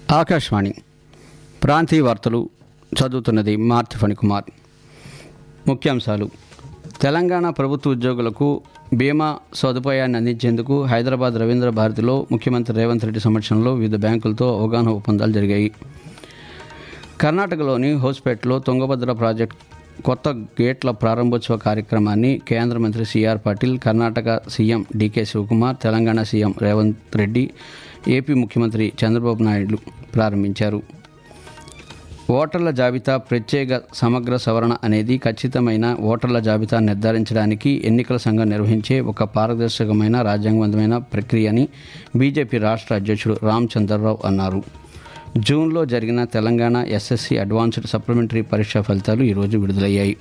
ఆకాశవాణి ప్రాంతీయ వార్తలు చదువుతున్నది మార్తి ఫణికుమార్ ముఖ్యాంశాలు తెలంగాణ ప్రభుత్వ ఉద్యోగులకు బీమా సదుపాయాన్ని అందించేందుకు హైదరాబాద్ రవీంద్ర భారతిలో ముఖ్యమంత్రి రేవంత్ రెడ్డి సమక్షంలో వివిధ బ్యాంకులతో అవగాహన ఒప్పందాలు జరిగాయి కర్ణాటకలోని హోస్పేట్లో తుంగభద్ర ప్రాజెక్ట్ కొత్త గేట్ల ప్రారంభోత్సవ కార్యక్రమాన్ని కేంద్ర మంత్రి C R Patil Karnataka CM D K Shivakumar Telangana CM Revanth Reddy AP ముఖ్యమంత్రి చంద్రబాబు నాయుడు ప్రారంభించారు ఓటర్ల జాబితా ప్రత్యేక సమగ్ర సవరణ అనేది ఖచ్చితమైన ఓటర్ల జాబితా నిర్ధారించడానికి ఎన్నికల సంఘం నిర్వహించే ఒక పారదర్శకమైన రాజ్యాంగబద్ధమైన ప్రక్రియ అని బీజేపీ రాష్ట్ర అధ్యక్షుడు రామచంద్రరావు అన్నారు జూన్లో జరిగిన తెలంగాణ ఎస్ఎస్సి అడ్వాన్స్డ్ సప్లిమెంటరీ పరీక్షా ఫలితాలు ఈరోజు విడుదలయ్యాయి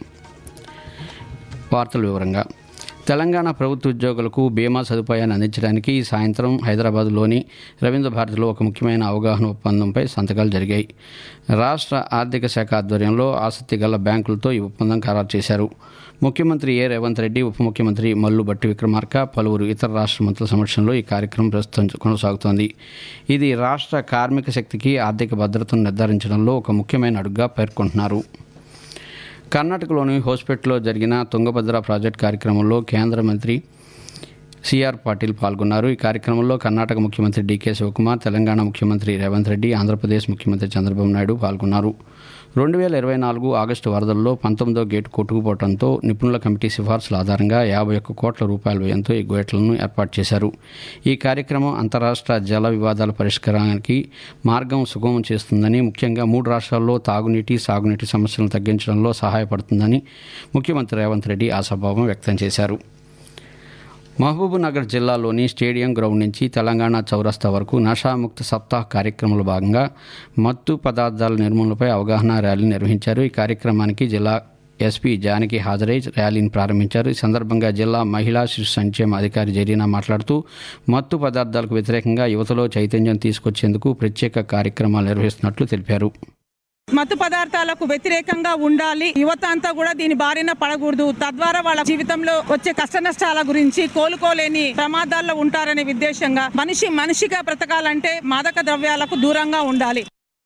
వార్తల వివరంగా తెలంగాణ ప్రభుత్వ ఉద్యోగులకు బీమా సదుపాయాన్ని అందించడానికి ఈ సాయంత్రం హైదరాబాద్లోని రవీంద్ర భారతిలో ఒక ముఖ్యమైన అవగాహన ఒప్పందంపై సంతకాలు జరిగాయి రాష్ట్ర ఆర్థిక శాఖ ఆధ్వర్యంలో ఆసక్తి గల బ్యాంకులతో ఈ ఒప్పందం ఖరారు చేశారు ముఖ్యమంత్రి ఏ రేవంత్ రెడ్డి ఉప ముఖ్యమంత్రి మల్లు బట్టి విక్రమార్క పలువురు ఇతర రాష్ట్ర మంత్రుల సమక్షంలో ఈ కార్యక్రమం ప్రస్తుతం కొనసాగుతోంది ఇది రాష్ట్ర కార్మిక శక్తికి ఆర్థిక భద్రతను నిర్ధారించడంలో ఒక ముఖ్యమైన అడుగుగా పేర్కొంటున్నారు కర్ణాటకలోని హోస్పేట్లో జరిగిన తుంగభద్ర ప్రాజెక్ట్ కార్యక్రమంలో కేంద్ర మంత్రి సిఆర్ పాటిల్ పాల్గొన్నారు ఈ కార్యక్రమంలో కర్ణాటక ముఖ్యమంత్రి డీకే శివకుమార్ తెలంగాణ ముఖ్యమంత్రి రేవంత్ రెడ్డి ఆంధ్రప్రదేశ్ ముఖ్యమంత్రి చంద్రబాబు నాయుడు పాల్గొన్నారు రెండు వేల ఇరవై నాలుగు ఆగస్టు వరదల్లో పంతొమ్మిదో గేటు కొట్టుకుపోవడంతో నిపుణుల కమిటీ సిఫార్సుల ఆధారంగా యాభై ఒక్క కోట్ల రూపాయల వ్యయంతో ఈ గేట్లను ఏర్పాటు చేశారు ఈ కార్యక్రమం అంతరాష్ట్ర జల వివాదాల పరిష్కారానికి మార్గం సుగమం చేస్తుందని ముఖ్యంగా మూడు రాష్ట్రాల్లో తాగునీటి సాగునీటి సమస్యలను తగ్గించడంలో సహాయపడుతుందని ముఖ్యమంత్రి రేవంత్ రెడ్డి ఆశాభావం వ్యక్తం చేశారు మహబూబ్నగర్ జిల్లాలోని స్టేడియం గ్రౌండ్ నుంచి తెలంగాణ చౌరస్తా వరకు నషాముక్త సప్తాహ్ కార్యక్రమంలో భాగంగా మత్తు పదార్థాల నిర్మూలనపై అవగాహన ర్యాలీ నిర్వహించారు ఈ కార్యక్రమానికి జిల్లా ఎస్పీ జానకి హాజరై ర్యాలీని ప్రారంభించారు ఈ సందర్భంగా జిల్లా మహిళా శిశు సంక్షేమ అధికారి జరీనా మాట్లాడుతూ మత్తు పదార్థాలకు వ్యతిరేకంగా యువతలో చైతన్యం తీసుకొచ్చేందుకు ప్రత్యేక కార్యక్రమాలు నిర్వహిస్తున్నట్లు తెలిపారు మత్తు పదార్థాలకు వ్యతిరేకంగా ఉండాలి యువత అంతా కూడా దీని బారిన పడకూడదు తద్వారా వాళ్ళ జీవితంలో వచ్చే కష్ట నష్టాల గురించి కోలుకోలేని ప్రమాదాల్లో ఉంటారనే ఉద్దేశంగా మనిషి మనిషిగా బ్రతకాలంటే మాదక ద్రవ్యాలకు దూరంగా ఉండాలి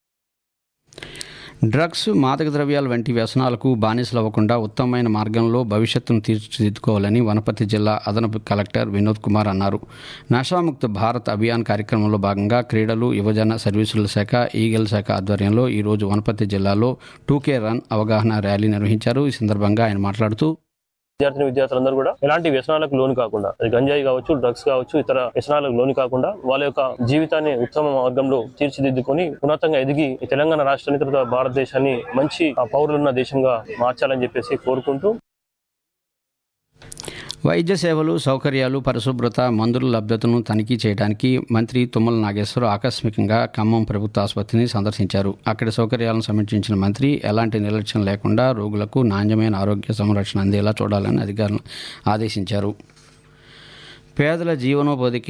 డ్రగ్స్ మాదక ద్రవ్యాల వంటి వ్యసనాలకు బానిసలవ్వకుండా ఉత్తమమైన మార్గంలో భవిష్యత్తును తీర్చిదిద్దుకోవాలని వనపర్తి జిల్లా అదనపు కలెక్టర్ వినోద్ కుమార్ అన్నారు నషాముక్త భారత్ అభియాన్ కార్యక్రమంలో భాగంగా క్రీడలు యువజన సర్వీసుల శాఖ ఈగల్ శాఖ ఆధ్వర్యంలో ఈరోజు వనపర్తి జిల్లాలో టూకే రన్ అవగాహన ర్యాలీ నిర్వహించారు ఈ సందర్భంగా ఆయన మాట్లాడుతూ విద్యార్థిని విద్యార్థులందరూ కూడా ఎలాంటి వ్యసనాలకు లోను కాకుండా అది గంజాయి కావచ్చు డ్రగ్స్ కావచ్చు ఇతర వ్యసనాలకు లోను కాకుండా వాళ్ళ యొక్క జీవితాన్ని ఉత్తమ మార్గంలో తీర్చిదిద్దుకొని ఉన్నతంగా ఎదిగి ఈ తెలంగాణ రాష్ట్రాన్ని తర్వాత భారతదేశాన్ని మంచి ఆ, పౌరులున్న దేశంగా మార్చాలని చెప్పేసి కోరుకుంటూ వైద్య సేవలు సౌకర్యాలు పరిశుభ్రత మందుల లభ్యతను తనిఖీ చేయడానికి మంత్రి తుమ్మల నాగేశ్వరరావు ఆకస్మికంగా ఖమ్మం ప్రభుత్వ ఆసుపత్రిని సందర్శించారు అక్కడి సౌకర్యాలను సమీక్షించిన మంత్రి ఎలాంటి నిర్లక్ష్యం లేకుండా రోగులకు నాణ్యమైన ఆరోగ్య సంరక్షణ అందేలా చూడాలని అధికారులను ఆదేశించారు పేదల జీవనోపాధికి